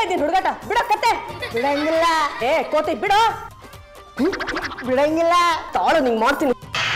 ಇದ್ದೀನಿ ಹುಡುಗಾಟ ಬಿಡ ಕತ್ತೆ ಬಿಡಂಗಿಲ್ಲ ಏ ಕೋತಿ ಬಿಡು ಬಿಡಂಗಿಲ್ಲ ತಾಳು ನಿಂಗೆ ಮಾಡ್ತೀನಿ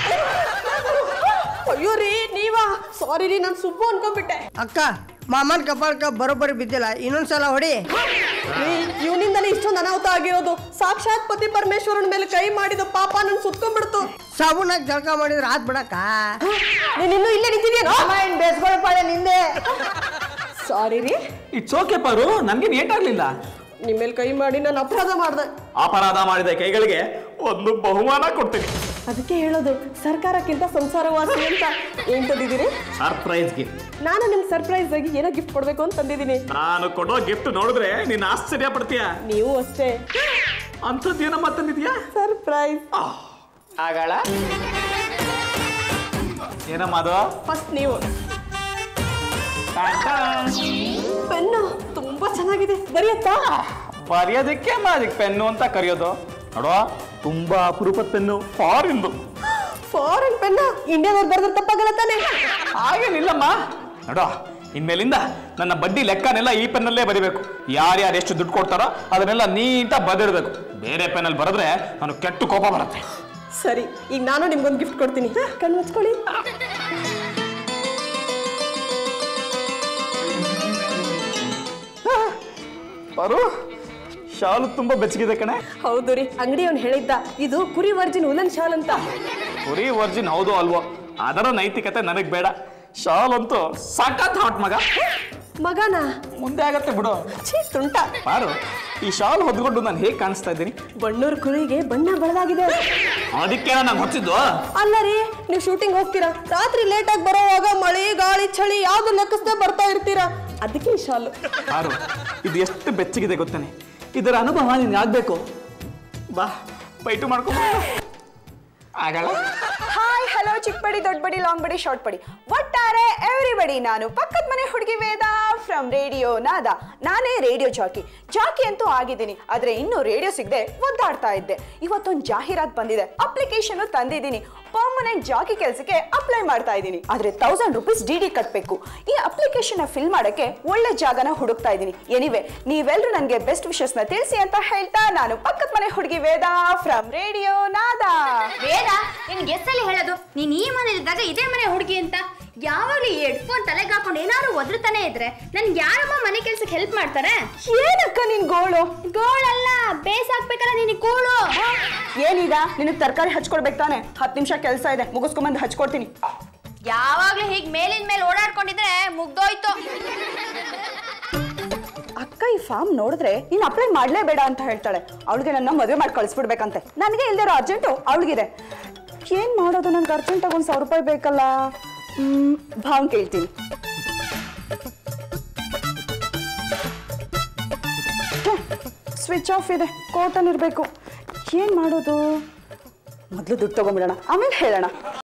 ಅಯ್ಯೋ ರೀ ನೀವಾ ಸಾರಿ ರೀ ನಾನು ಸುಬ್ಬು ಅನ್ಕೊಂಡ್ಬಿಟ್ಟೆ ಅಕ್ಕ ಮಾಮನ್ ಕಪಾಳಕ್ಕ ಬರೋಬ್ಬರಿ ಬಿದ್ದಿಲ್ಲ ಇನ್ನೊಂದ್ಸಲ ಹೊಡಿ ಇವನಿಂದಲೇ ಇಷ್ಟೊಂದು ಅನಾಹುತ ಆಗಿರೋದು ಸಾಕ್ಷಾತ್ ಪತಿ ಪರಮೇಶ್ವರನ ಮೇಲೆ ಕೈ ಮಾಡಿದ ಪಾಪ ನನ್ ಸುತ್ಕೊಂಡ್ಬಿಡ್ತು ಸಾಬೂನಾಗ ಜಳಕ ಮಾಡಿದ್ರೆ ಆತ್ ಬಿಡಕ್ಕ ನೀನ್ ಇನ್ನೂ ಇಲ್ಲೇ ನಿಂತಿದ್ಯೇನೋ ಇನ್ ಬೇಸ್ಕೊಳಪಾಳೆ ನಿಂದೆ ಸಾರಿ ರೀ ಇಟ್ಸ್ ಓಕೆ ಪಾರು ನನ್ಗೇನು ಏಟಾಗ್ಲಿಲ್ಲ ನಿಮ್ಮ ಮೇಲೆ ಕೈ ಮಾಡಿ ನಾನು ಅಪರಾಧ ಮಾಡ್ದೆ ಅಪರಾಧ ಮಾಡಿದ ಕೈಗಳಿಗೆ ಒಂದು ಬಹುಮಾನ ಕೊಡ್ತೀನಿ ಅದಕ್ಕೆ ಹೇಳೋದು ಸರ್ಕಾರಕ್ಕಿಂತ ಸಂಸಾರವಾಸಿ ಅಂತ ಏನ್ ತಂದಿದ್ದೀರಿ ಸರ್ಪ್ರೈಸ್ ಗಿಫ್ಟ್ ನಾನು ನಿಮ್ಗೆ ಸರ್ಪ್ರೈಸ್ ಆಗಿ ಏನೋ ಗಿಫ್ಟ್ ಕೊಡ್ಬೇಕು ಅಂತ ತಂದಿದ್ದೀನಿ ನಾನು ಕೊಡೋ ಗಿಫ್ಟ್ ನೋಡಿದ್ರೆ ನೀನ್ ಆಶ್ಚರ್ಯ ಪಡ್ತೀಯ ನೀವು ಅಷ್ಟೇ ಅಂಥದ್ದೇನಮ್ಮ ತಂದಿದ್ಯಾ ಸರ್ಪ್ರೈಸ್ ಆಗಳ ಏನಮ್ಮ ಅದು ಫಸ್ಟ್ ನೀವು ಟಾನ್ ಟಾನ್. ಪೆನ್ನು ತುಂಬಾ ಚೆನ್ನಾಗಿದೆ ಬರೆಯತ್ತಾ ಬರೆಯೋದಕ್ಕೆ ಮ್ಯಾಜಿಕ್ ಪೆನ್ನು ಅಂತ ಕರೆಯೋದು ನೋಡುವ ತುಂಬಾ ಅಪರೂಪದ ಪೆನ್ನು ಫಾರಿನ್ದು ಫಾರಿನ್ ಪೆನ್ನ ಇಂಡಿಯಾದವ್ರು ಬರ್ದ್ರೆ ತಪ್ಪಾಗಲ್ಲ ತಾನೆ ಹಾಗೇನಿಲ್ಲಮ್ಮ ನೋಡುವ ಇನ್ಮೇಲಿಂದ ನನ್ನ ಬಡ್ಡಿ ಲೆಕ್ಕನೆಲ್ಲ ಈ ಪೆನ್ನಲ್ಲೇ ಬರಿಬೇಕು ಯಾರ್ಯಾರು ಎಷ್ಟು ದುಡ್ಡು ಕೊಡ್ತಾರೋ ಅದನ್ನೆಲ್ಲ ನೀಟಾಗಿ ಬದಿಡ್ಬೇಕು ಬೇರೆ ಪೆನ್ನಲ್ಲಿ ಬರೆದ್ರೆ ನಾನು ಕೆಟ್ಟು ಕೋಪ ಬರುತ್ತೆ ಸರಿ ಈಗ ನಾನು ನಿಮ್ಗೊಂದು ಗಿಫ್ಟ್ ಕೊಡ್ತೀನಿ ಕಣ್ಣು ಮುಚ್ಕೊಳ್ಳಿ ಬರು ಶಾಲು ತುಂಬಾ ಬೆಚ್ಚಗಿದೆ ಕಣೆ ಹೌದು ರೀ ಅಂಗಡಿಯವನು ಹೇಳಿದ್ದ ಇದು ಕುರಿ ವರ್ಜಿನ್ ಉಲನ್ ಶಾಲ್ ಅಂತ ಕುರಿ ವರ್ಜಿನ್ ಹೌದು ಅಲ್ವೋ ಅದರ ನೈತಿಕತೆ ನನಗೆ ಬೇಡ ಶಾಲ್ ಅಂತೂ ಸಖತ್ ಹಾಟ್ ಮಗ ಮಗನ ಮುಂದೆ ಆಗತ್ತೆ ಬಿಡು ಛೀ ತುಂಟ ಬಾರು ಈ ಶಾಲ್ ಹೊದ್ಕೊಂಡು ನಾನು ಹೇಗೆ ಕಾಣಿಸ್ತಾ ಇದ್ದೀನಿ ಬಣ್ಣೂರ್ ಕುರಿಗೆ ಬಣ್ಣ ಬೆಳದಾಗಿದೆ ಅದಕ್ಕೆ ನಾನು ಹೊಚ್ಚಿದ್ದು ಅಲ್ಲ ರೀ ನೀವು ಶೂಟಿಂಗ್ ಹೋಗ್ತೀರಾ ರಾತ್ರಿ ಲೇಟ್ ಆಗಿ ಬರೋವಾಗ ಮಳೆ ಗಾಳಿ ಚಳಿ ಯಾವ್ದು ಲೆಕ್ಕಿಸ್ದೆ ಬರ್ತಾ ಇರ್ತೀರಾ ಅದಕ್ಕೆ ಈ ಶಾಲು ಬಾರು ಇದು ಎಷ್ಟು ಬೆಚ್ಚಗಿದೆ ಗೊತ್ತೇನೆ ಇದರ ಅನುಭವ ನಿನ್ಗೆ ಆಗ್ಬೇಕು ಬಾ ಬೈಟು ಮಾಡ್ಕೊ ಆಗಲ್ಲ ಹಾಯ್ ಹಲೋ ಚಿಕ್ಕ ಬಡಿ ದೊಡ್ಡ ಬಡಿ ಲಾಂಗ್ ಬಡಿ ಶಾರ್ಟ್ ಬಡಿ ಒಟ್ಟಾರೆ ಎವ್ರಿಬಡಿ ನಾನು ಪಕ್ಕದ ಮನೆ ಹುಡುಗಿ ವೇದ ಫ್ರಮ್ ರೇಡಿಯೋ ನಾದ ನಾನೇ ರೇಡಿಯೋ ಜಾಕಿ ಜಾಕಿ ಅಂತೂ ಆಗಿದ್ದೀನಿ ಆದ್ರೆ ಇನ್ನೂ ರೇಡಿಯೋ ಸಿಗದೆ ಒದ್ದಾಡ್ತಾ ಇದ್ದೆ ಇವತ್ತೊಂದು ಜಾಹೀರಾತ್ ಬಂದಿದೆ ಅಪ್ಲಿಕೇಶನ್ ತಂದಿದ್ದೀನಿ ಪರ್ಮನೆಂಟ್ ಜಾಕಿ ಕೆಲಸಕ್ಕೆ ಅಪ್ಲೈ ಮಾಡ್ತಾ ಇದ್ದೀನಿ ಆದ್ರೆ ತೌಸಂಡ್ ರುಪೀಸ್ ಡಿ ಡಿ ಕಟ್ಟಬೇಕು ಈ ಅಪ್ಲಿಕೇಶನ್ ಫಿಲ್ ಮಾಡಕ್ಕೆ ಒಳ್ಳೆ ಜಾಗನ ಹುಡುಕ್ತಾ ಇದ್ದೀನಿ ಎನಿವೆ ನೀವೆಲ್ಲರೂ ನನಗೆ ಬೆಸ್ಟ್ ವಿಶಸ್ನ ತಿಳಿಸಿ ಅಂತ ಹೇಳ್ತಾ ನಾನು ಪಕ್ಕದ ಮನೆ ಹುಡುಗಿ ವೇದ ಫ್ರಮ್ ರೇಡಿಯೋ ನಾದ ವೇದ ನಿನ್ಗೆ ಎಷ್ಟಲ್ಲಿ ಹೇಳೋದು ನೀನ್ ಈ ಮನೇಲಿದ್ದಾಗ ಇದೇ ಮನೆ ಹುಡುಗಿ ಅಂತ ಯಾವಾಗಲೂ ಈ ಹೆಡ್ಫೋನ್ ತಲೆಗೆ ಹಾಕೊಂಡು ಏನಾದ್ರು ಒದರ್ತಾನೆ ಇದ್ರೆ ನನ್ಗೆ ಯಾರಮ್ಮ ಮನೆ ಕೆಲ್ಸಕ್ಕೆ ಹೆಲ್ಪ್ ಮಾಡ್ತಾರೆ ಏನಕ್ಕ ನಿನ್ ಗೋಳು ಗೋಳಲ್ಲ ಬೇಸ್ ಹಾಕ್ಬೇಕಲ್ಲ ನಿನಗೆ ಕೂಳು ಏನೀಗ ನಿನಗೆ ತರಕಾರಿ ಹಚ್ಕೊಡ್ಬೇಕು ತಾನೆ ಹತ್ತು ನಿಮಿಷ ಕೆಲಸ ಇದೆ ಮುಗಿಸ್ಕೊಂಬಂದು ಹಚ್ಕೊಡ್ತೀನಿ ಯಾವಾಗ್ಲೂ ಹೀಗ್ ಮೇಲಿನ ಮೇಲೆ ಓಡಾಡ್ಕೊಂಡಿದ್ರೆ ಮುಗ್ದೋಯ್ತು ಅಕ್ಕ ಈ ಫಾರ್ಮ್ ನೋಡಿದ್ರೆ ನೀನು ಅಪ್ಲೈ ಮಾಡಲೇಬೇಡ ಅಂತ ಹೇಳ್ತಾಳೆ ಅವಳಿಗೆ ನನ್ನ ಮದುವೆ ಮಾಡಿ ಕಳಿಸ್ಬಿಡ್ಬೇಕಂತೆ ನನಗೆ ಇಲ್ದಿರೋ ಅರ್ಜೆಂಟು ಅವಳಿಗಿದೆ ಏನು ಮಾಡೋದು ನಂಗೆ ಅರ್ಜೆಂಟಾಗಿ ಒಂದು ಸಾವಿರ ರೂಪಾಯಿ ಬೇಕಲ್ಲ ಹ್ಮ್, ಭಾವನ್ ಕೇಳ್ತೀನಿ ಸ್ವಿಚ್ ಆಫ್ ಇದೆ ಕೋಟನ್ ಇರಬೇಕು ಏನು ಮಾಡೋದು ಮೊದಲು ದುಡ್ಡು ತಗೊಂಬಿಡೋಣ ಆಮೇಲೆ ಹೇಳೋಣ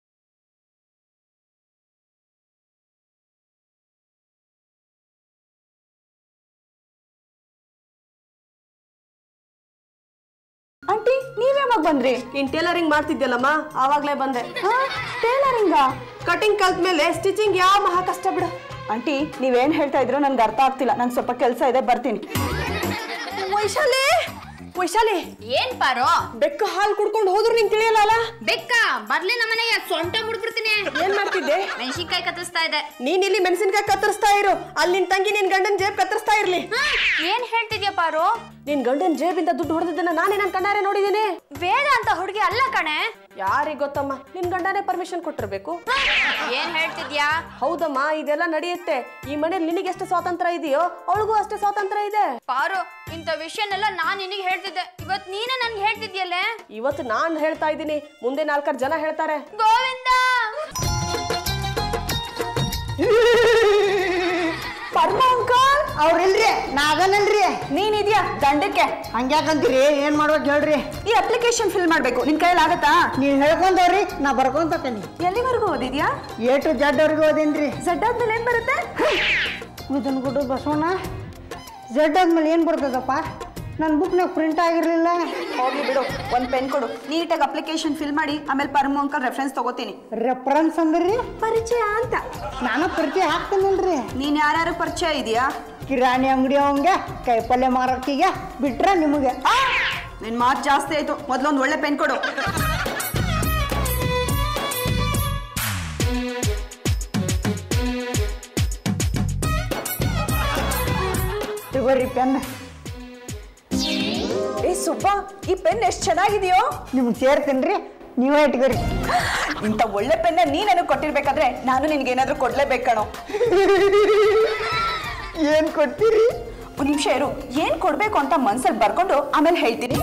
ಆಂಟಿ ನೀವ್ಯಾವಾಗ ಬಂದ್ರಿ ನೀನ್ ಟೇಲರಿಂಗ್ ಮಾಡ್ತಿದ್ಯಲ್ಲಮ್ಮ ಆವಾಗ್ಲೇ ಬಂದೆ ಟೇಲರಿಂಗ ಕಟಿಂಗ್ ಕಲ್ತ ಮೇಲೆ ಸ್ಟಿಚಿಂಗ್ ಯಾವ ಮಹಾ ಕಷ್ಟ ಬಿಡು ಆಂಟಿ ನೀವೇನ್ ಹೇಳ್ತಾ ಇದ್ರೋ ನನ್ಗೆ ಅರ್ಥ ಆಗ್ತಿಲ್ಲ ನಂಗೆ ಸ್ವಲ್ಪ ಕೆಲಸ ಇದೆ ಬರ್ತೀನಿ ವೈಶಾಲಿ ವೈಶಾಲಿ ಏನ್ ಪಾರೋ ಬೆಕ್ಕ ಹಾಲು ಕುಡ್ಕೊಂಡು ಹೋದ್ರು ನಿಂಗೆ ತಿಳಿಯಲ್ಲ ಅಲ್ಲ ಬೆಕ್ಕ ಬರ್ಲಿ ನಮ್ಮನೆಗೆ ಸೊಂಟ ಮುಡ್ಬಿಡ್ತೀನಿ ಏನ್ ಮಾಡ್ತಿದ್ದೆ ಮೆಣಸಿನ್ಕಾಯಿ ಕತ್ತಿಸ್ತಾ ಇದೆ ನೀನ್ ಇಲ್ಲಿ ಮೆಣಸಿನ್ಕಾಯಿ ಕತ್ತರಿಸ್ತಾ ಇರು ಅಲ್ಲಿ ನಿನ್ ತಂಗಿ ನಿನ್ ಗಂಡನ್ ಜೇಬ್ ಕತ್ತರಿಸ್ತಾ ಇರ್ಲಿ ಹಾ, ಏನ್ ಹೇಳ್ತಿದ್ಯಾ ಪಾರು ನಿನ್ ಗಂಡನ್ ಜೇಬಿಂದ ದುಡ್ಡು ಹೊಡೆದಿದ್ದನ್ನ ನಾನೇ ನನ್ ಕಣ್ಣಾರೆ ನೋಡಿದ್ದೀನಿ ವೇದ ಅಂತ ಹುಡುಗಿ ಅಲ್ಲ ಕಣೆ ಯಾರಿಗ್ ಗೊತ್ತಮ್ಮ ನಿನ್ ಗಂಡನೇ ಪರ್ಮಿಷನ್ ಕೊಟ್ಟಿರ್ಬೇಕು ಏನ್ ಹೇಳ್ತಿದ್ಯಾ ಹೌದಮ್ಮ ಇದೆಲ್ಲ ನಡೆಯುತ್ತೆ ಈ ಮನೇಲಿ ನಿನಗೆ ಎಷ್ಟು ಸ್ವಾತಂತ್ರ್ಯ ಇದೆಯೋ ಅವಳಿಗೂ ಅಷ್ಟೇ ಸ್ವಾತಂತ್ರ್ಯ ಇದೆ ಪಾರು ಇಂಥ ವಿಷಯನೆಲ್ಲ ನಾನ್ ನಿನಗೆ ಹೇಳ್ತಿದ್ದೆ ಇವತ್ ನೀನೇ ನನ್ಗೆ ಹೇಳ್ತಿದ್ಯಲ್ಲೇ ಇವತ್ತು ನಾನ್ ಹೇಳ್ತಾ ಇದ್ದೀನಿ ಮುಂದೆ ನಾಲ್ಕಾರು ಜನ ಹೇಳ್ತಾರೆ ಗೋವಿಂದ ಪರ್ಮ ಅಂಕಲ್ ಅವ್ರಿಲ್ರಿ ನಾಗನಲ್ರಿ ನೀನಿದ್ಯಾ ದಂಡಕ್ಕೆ ಹಂಗ್ಯಾಕಂತೀರಿ ಏನ್ ಮಾಡ್ಬೇಕು ಹೇಳ್ರಿ ಈ ಅಪ್ಲಿಕೇಶನ್ ಫಿಲ್ ಮಾಡ್ಬೇಕು ನಿನ್ ಕೈಯಲ್ಲಿ ಆಗತ್ತಾ ನೀವ್ ಹೇಳ್ಕೊಂಡವ್ರಿ ನಾ ಬರ್ಕೊಂತಕನಿ ಎಲ್ಲಿವರೆಗೂ ಓದಿದ್ಯಾ ಎ ಟು ಜಡ್ ಅವ್ರಿಗೆ ಓದೇನ್ರಿ ಝಡ್ ಆದ್ಮೇಲೆ ಏನ್ ಬರುತ್ತೆ ಇದನ್ ಗುಡ್ಡು ಬಸವಣ್ಣ ಜಡ್ ಆದ್ಮೇಲೆ ಏನ್ ಬರ್ತದಪ್ಪ ನನ್ನ ಬುಕ್ನಾಗ ಪ್ರಿಂಟ್ ಆಗಿರಲಿಲ್ಲ ಹೋಗ್ಲಿ ಬಿಡು ಒಂದ್ ಪೆನ್ ಕೊಡು ನೀಟಾಗಿ ಅಪ್ಲಿಕೇಶನ್ ಫಿಲ್ ಮಾಡಿ ಆಮೇಲೆ ಪರಮ ಅಂಕಲ್ ರೆಫರೆನ್ಸ್ ತಗೋತೀನಿ ರೆಫರೆನ್ಸ್ ಅಂದ್ರಿ ಪರಿಚಯ ಅಂತ ನಾನು ಪರಿಚಯ ಹಾಕ್ತೇನಲ್ರಿ ನೀನ್ ಯಾರ್ಯಾರು ಪರಿಚಯ ಇದೆಯಾ ಕಿರಾಣಿ ಅಂಗಡಿ ಅವಂಗೆ ಕೈಪಲ್ಯ ಮಾರೋಕಿಗೆ ಬಿಟ್ರೆ ನಿಮಗೆ ನಿನ್ ಮಾತು ಜಾಸ್ತಿ ಆಯ್ತು ಮೊದ್ಲೊಂದು ಒಳ್ಳೆ ಪೆನ್ ಕೊಡು ತಗೋರಿ ಪೆನ್ ಏ ಸುಬ್ಬ ಈ ಪೆನ್ ಎಷ್ಟು ಚೆನ್ನಾಗಿದೆಯೋ ನಿಮ್ಗೆ ಸೇರ್ತೀನಿ ನೀವೇ ಇಟ್ಕೋರಿ ಇಂಥ ಒಳ್ಳೆ ಪೆನ್ನ ನೀ ನನಗೆ ಕೊಟ್ಟಿರ್ಬೇಕಾದ್ರೆ ನಾನು ನಿನ್ಗೆ ಏನಾದ್ರೂ ಕೊಡ್ಲೇಬೇಕು ಕಣೋ ಏನು ಕೊಡ್ತೀರಿ ಒಂದ್ ನಿಮಿಷ ಇರು ಏನ್ ಕೊಡ್ಬೇಕು ಅಂತ ಮನ್ಸಲ್ಲಿ ಬರ್ಕೊಂಡು ಆಮೇಲೆ ಹೇಳ್ತೀನಿ